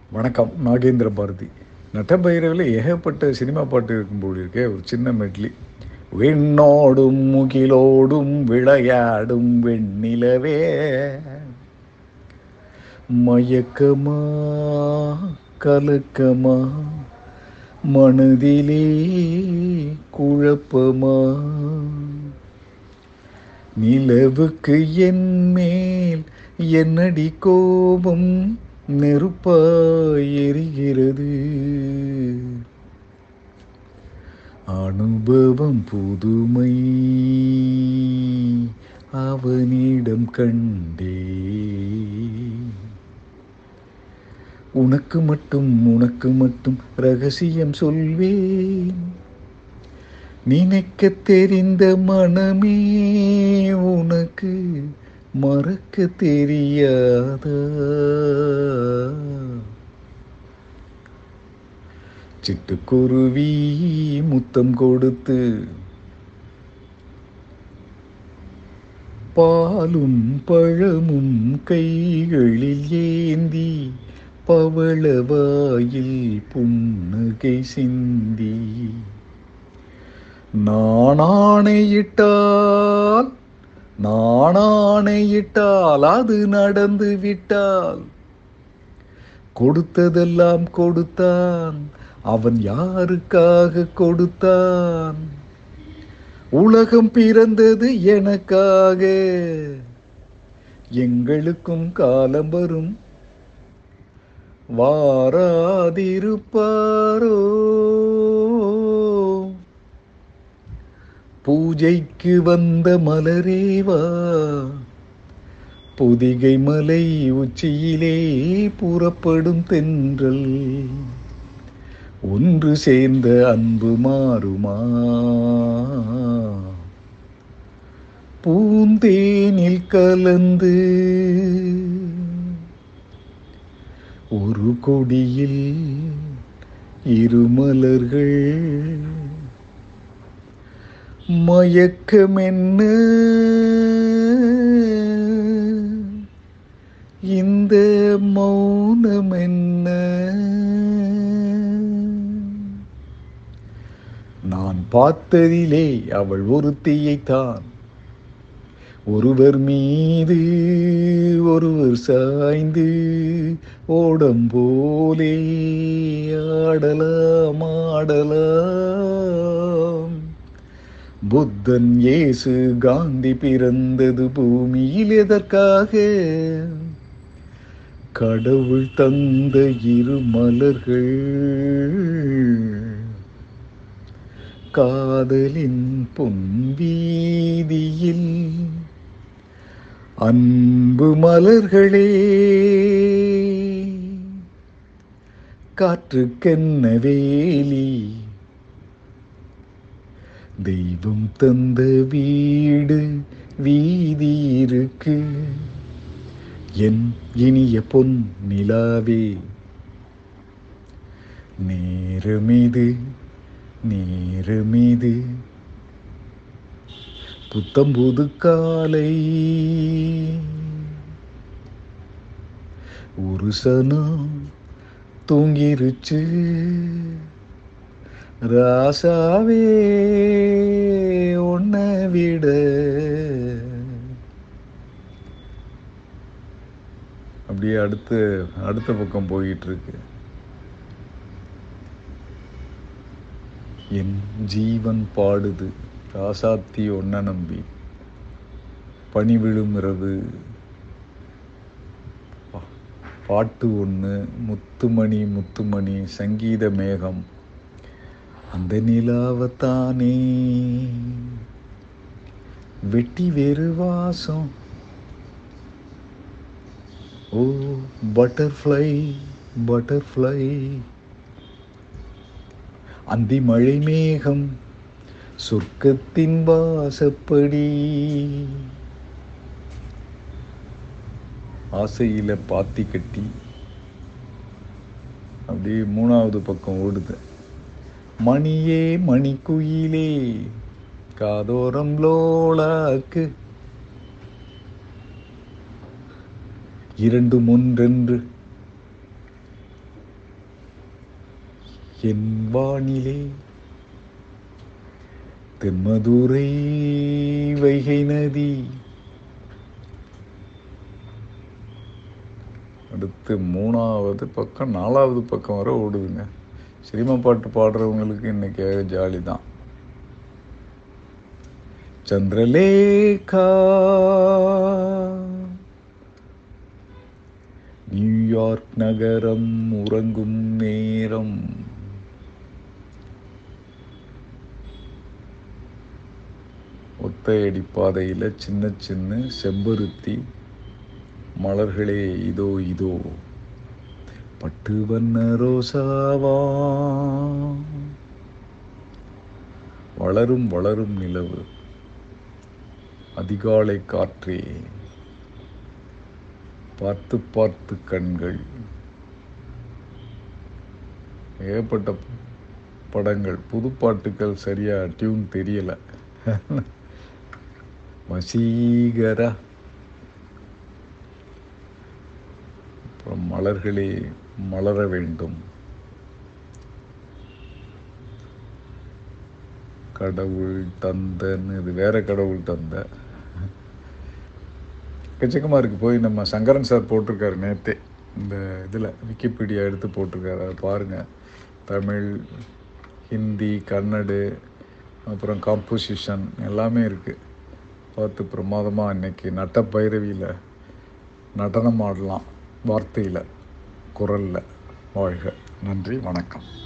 வணக்கம் நாகேந்திர பாரதி நட்டபைரவில் ஏகப்பட்ட சினிமா பாட்டு இருக்கும் போல் இருக்கே ஒரு சின்ன மெட்லி விண்ணோடும் முகிலோடும் விளையாடும் வெண்ணிலவே மயக்கமா கலக்கமா மனதிலே குழப்பமா நிலவுக்கு என் மேல் என்னடி கோபம் நெருப்பாய் எரிகிறது அனுபவம் புதுமை அவனிடம் கண்டே உனக்கு மட்டும் உனக்கு மட்டும் ரகசியம் சொல்வேன் நினைக்க தெரிந்த மனமே உனக்கு மறக்க தெரியாதா சிட்டுக்குருவி முத்தம் கொடுத்து பாலும் பழமும் கைகளில் ஏந்தி பவளவாயில் புன்னகை சிந்தி நாணாணையிட்டால் நாணாணையிட்டால் அது நடந்து விட்டால் கொடுத்ததெல்லாம் கொடுத்தான் அவன் யாருக்காக கொடுத்தான் உலகம் பிறந்தது எனக்காக எங்களுக்கும் காலம் வரும் வாராதிருப்பாரோ பூஜைக்கு வந்த மலரேவா பொதிகை மலை உச்சியிலே புறப்படும் தென்றல் ஒன்று சேர்ந்த அன்பு மாறுமா பூந்தேனில் கலந்து ஒரு கொடியில் இருமலர்கள் மயக்கம் என்ன இந்த மௌனம் என்ன நான் பார்த்ததிலே அவள் ஒருத்தியைத்தான் ஒருவர் மீது ஒருவர் சாய்ந்து ஓடம் போலே ஆடலாம் ஆடலாம் புத்தன் இயேசு காந்தி பிறந்தது பூமியில் எதற்காக கடவுள் தந்த இரு மலர்கள் காதலின் பொன்வீதியில் அன்பு மலர்களே காற்றுக்கென்ன வேலி தெய்வம் தந்த வீடு வீதி இருக்கு என் இனிய பொன் நிலாவே நேரமிது நேரமிது புத்தம்புது காலை ஒரு சனம் தூங்கிருச்சு ராசாவே உன்னை விட அப்படியே அடுத்து அடுத்த பக்கம் போயிட்டு இருக்கு என் ஜீவன் பாடுது ராசாத்தி ஒன்ன நம்பி பனி விழும் இரவு பா- பாட்டு ஒன்று முத்துமணி முத்துமணி சங்கீத மேகம் அந்த நிலாவத்தானே வெட்டி வேறு வாசம் ஓ பட்டர்ஃப்ளை பட்டர்ஃப்ளை அந்தி மழை மேகம் சொர்க்கத்தின் வாசப்படி ஆசையில பாத்தி கட்டி அப்படியே மூணாவது பக்கம் ஓடுது மணியே மணிக்குயிலே காதோரம் லோலாக்கு இரண்டும் ஒன்றென்று என் வானிலே தென்மதுரை வைகை நதி அடுத்து மூணாவது பக்கம் நாலாவது பக்கம் வரை ஓடுதுங்க சினிமா பாட்டு பாடுறவங்களுக்கு இன்னைக்கு ஜாலி தான் சந்திரலேகா நியூயார்க் நகரம் உறங்கும் நேரம் ஒத்தையடி பாதையில் சின்ன சின்ன செம்பருத்தி மலர்களே இதோ இதோ பட்டு வண்ண ரோசாவா வளரும் வளரும் நிலவு அதிகாலை காற்றே பார்த்து பார்த்து கண்கள் ஏகப்பட்ட படங்கள் புது பாட்டுக்கள் சரியா டியூன் தெரியல வசீகரா அப்புறம் மலர்களே மலர வேண்டும் கடவுள் தந்தன்னு இது வேற கடவுள் தந்த எக்கச்சக்கமாக இருக்குது போய் நம்ம சங்கரன் சார் போட்டிருக்காரு நேற்றே இந்த இதில் விக்கிபீடியா எடுத்து போட்டிருக்காரு அதை பாருங்கள் தமிழ் ஹிந்தி கன்னடு அப்புறம் காம்போசிஷன் எல்லாமே இருக்குது பார்த்து பிரமாதமாக இன்னைக்கு நட்ட பைரவியில் நடனம் ஆடலாம் வார்த்தையில் குரலில் வாழ்க நன்றி வணக்கம்